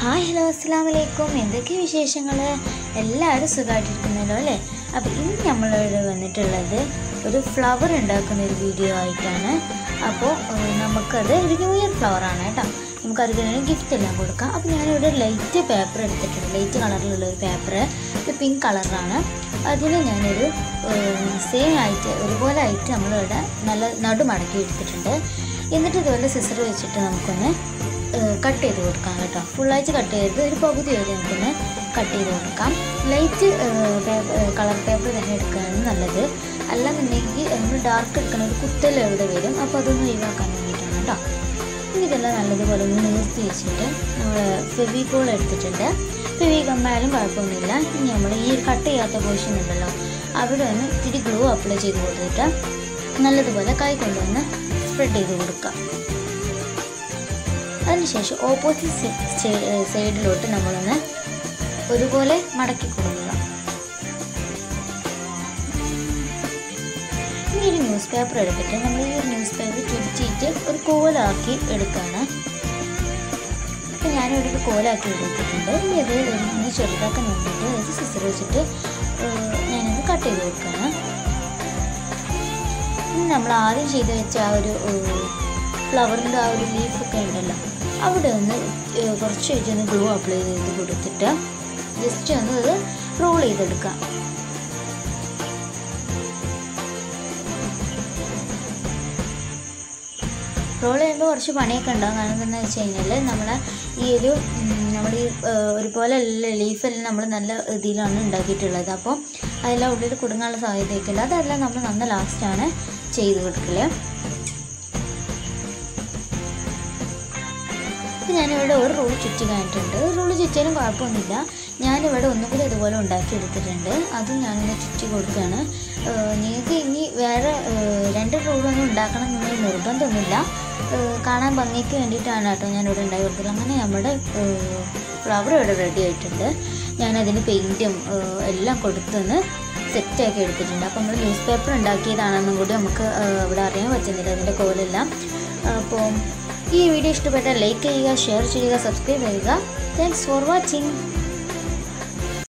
hi hello അസ്സാം വലൈക്കും എന്തൊക്കെ വിശേഷങ്ങൾ എല്ലാവരും സുഖമായിട്ടിരിക്കുന്നല്ലോ അല്ലേ അപ്പോൾ ഇന്ന് നമ്മളിവിടെ വന്നിട്ടുള്ളത് ഒരു ഫ്ലവർ ഉണ്ടാക്കുന്ന ഒരു വീഡിയോ ആയിട്ടാണ് അപ്പോൾ ഏഹ്, നമുക്കത് ഒരു ന്യൂ ഇയർ ഫ്ലവർ ആണ് കേട്ടോ നമുക്കത് ഗിഫ്റ്റ് എല്ലാം കൊടുക്കാം അപ്പോൾ ഞാനിവിടെ ലൈറ്റ് പേപ്പർ എടുത്തിട്ടുണ്ട് ലൈറ്റ് കളറിലുള്ള ഒരു പേപ്പർ ഇത് പിങ്ക് കളറാണ് അതിന് ഞാനൊരു സെയിം ആയിട്ട് ഒരുപോലെ ആയിട്ട് നമ്മളിവിടെ നല്ല നടു മടക്കി എടുത്തിട്ടുണ്ട് എന്നിട്ട് ഇതുപോലെ സിസർ വെച്ചിട്ട് നമുക്കൊന്ന് കട്ട് ചെയ്ത് കൊടുക്കാം കേട്ടോ ഫുള്ളായിട്ട് കട്ട് ചെയ്ത് ഒരു പകുതി വരെ നമുക്കൊന്ന് കട്ട് ചെയ്ത് കൊടുക്കാം ലൈറ്റ് കളർ പേപ്പർ തന്നെ എടുക്കുകയാണ് നല്ലത് അല്ലാന്നുണ്ടെങ്കിൽ നമ്മൾ ഡാർക്ക് എടുക്കണ ഒരു കുത്തൽ എവിടെ വരും അപ്പോൾ അതൊന്ന് ഒഴിവാക്കാൻ വേണ്ടിയിട്ടാണ് കേട്ടോ ഇനി ഇതെല്ലാം നല്ലതുപോലെ ഒന്ന് നിർത്തി വെച്ചിട്ട് നമ്മൾ ഫെവിക്കോൾ എടുത്തിട്ടുണ്ട് ഫെവി കമ്മായാലും കുഴപ്പമൊന്നുമില്ല ഇനി നമ്മൾ ഈ കട്ട് ചെയ്യാത്ത പോർഷൻ ഉണ്ടല്ലോ അവിടെ ഒന്ന് ഇത്തിരി ഗ്ലൂ അപ്ലൈ ചെയ്ത് കൊടുത്തിട്ട് നല്ലതുപോലെ കൈ കൊണ്ടുവന്ന് സ്പ്രെഡ് ചെയ്ത് കൊടുക്കാം അതിനുശേഷം ഓപ്പോസിറ്റ് സൈഡിലോട്ട് നമ്മളൊന്ന് ഒരുപോലെ മടക്കി കൊടുക്കുക ഇനി ഒരു ന്യൂസ് പേപ്പർ എടുത്തിട്ട് നമ്മൾ ഈ ഒരു ന്യൂസ് പേപ്പർ ചുരുട്ടിയിട്ട് ഒരു കോലാക്കി എടുക്കുകയാണ് അപ്പം ഞാനിവിടെ ഒരു കോലാക്കി എടുത്തിട്ടുണ്ട് ഇനി അത് ഒന്ന് ചെറുതാക്കാൻ വേണ്ടിയിട്ട് അത് സിസർ വെച്ചിട്ട് ഏഹ്, ഞാനത് കട്ട് ചെയ്ത് കൊടുക്കുകയാണ് ഇനി നമ്മൾ ആദ്യം ചെയ്ത് വെച്ച ആ ഒരു ഫ്ലവറിൻ്റെ ആ ഒരു ലീഫൊക്കെ ഉണ്ടല്ലോ അവിടെ ഒന്ന് ഏഹ്, കുറച്ച് വെച്ചൊന്ന് ഗ്ലൂ അപ്ലൈ ചെയ്ത് കൊടുത്തിട്ട് ജസ്റ്റ് ഒന്ന് അത് റോൾ ചെയ്തെടുക്കാം റോൾ ചെയ്യുമ്പോൾ കുറച്ച് പണിയൊക്കെ ഉണ്ടാകും കാരണം എന്താണെന്ന് വെച്ച് കഴിഞ്ഞാൽ നമ്മൾ ഈ ഒരു നമ്മൾ ഈ ഏഹ്, ഒരുപോലെ ലീഫെല്ലാം നമ്മൾ നല്ല ഇതിലാണ് ഉണ്ടാക്കിയിട്ടുള്ളത് അപ്പോൾ അതെല്ലാം ഉള്ളിൽ കുടുങ്ങാനുള്ള സാധ്യതയൊക്കെ ഉണ്ട് അതെല്ലാം നമ്മൾ നന്ന ലാസ്റ്റാണ് ചെയ്ത് കൊടുക്കല് അപ്പോൾ ഞാനിവിടെ ഒരു റോൾ ചുറ്റി കഴിഞ്ഞിട്ടുണ്ട് ഒരു റോൾ ചുറ്റിയാലും കുഴപ്പമൊന്നുമില്ല ഞാനിവിടെ ഒന്നും കൂടി ഇതുപോലെ ഉണ്ടാക്കിയെടുത്തിട്ടുണ്ട് അതും ഞാനിങ്ങനെ ചുറ്റി കൊടുക്കുകയാണ് ഏഹ് നിങ്ങൾക്ക് ഇനി വേറെ ഏഹ് രണ്ട് റോളൊന്നും ഉണ്ടാക്കണം എന്നൊരു നിർബന്ധമൊന്നുമില്ല ഏഹ് കാണാൻ ഭംഗിക്ക് വേണ്ടിയിട്ടാണ് കേട്ടോ ഞാനിവിടെ ഉണ്ടാക്കി കൊടുത്തത് അങ്ങനെ നമ്മുടെ ഫ്ലവർ ഇവിടെ റെഡി ആയിട്ടുണ്ട് ഞാനതിന് പെയിൻറ്റും എല്ലാം കൊടുത്തൊന്ന് സെറ്റാക്കി എടുത്തിട്ടുണ്ട് അപ്പോൾ നമ്മൾ ന്യൂസ് പേപ്പർ ഉണ്ടാക്കിയതാണെന്നും കൂടി നമുക്ക് ഏഹ് ഇവിടെ അറിയാൻ പറ്റുന്നില്ല അതിൻ്റെ കോലെല്ലാം അപ്പോൾ ഈ വീഡിയോ ഇഷ്ടപ്പെട്ടാൽ ലൈക്ക് ചെയ്യുക ഷെയർ ചെയ്യുക സബ്സ്ക്രൈബ് ചെയ്യുക താങ്ക്സ് ഫോർ വാച്ചിങ്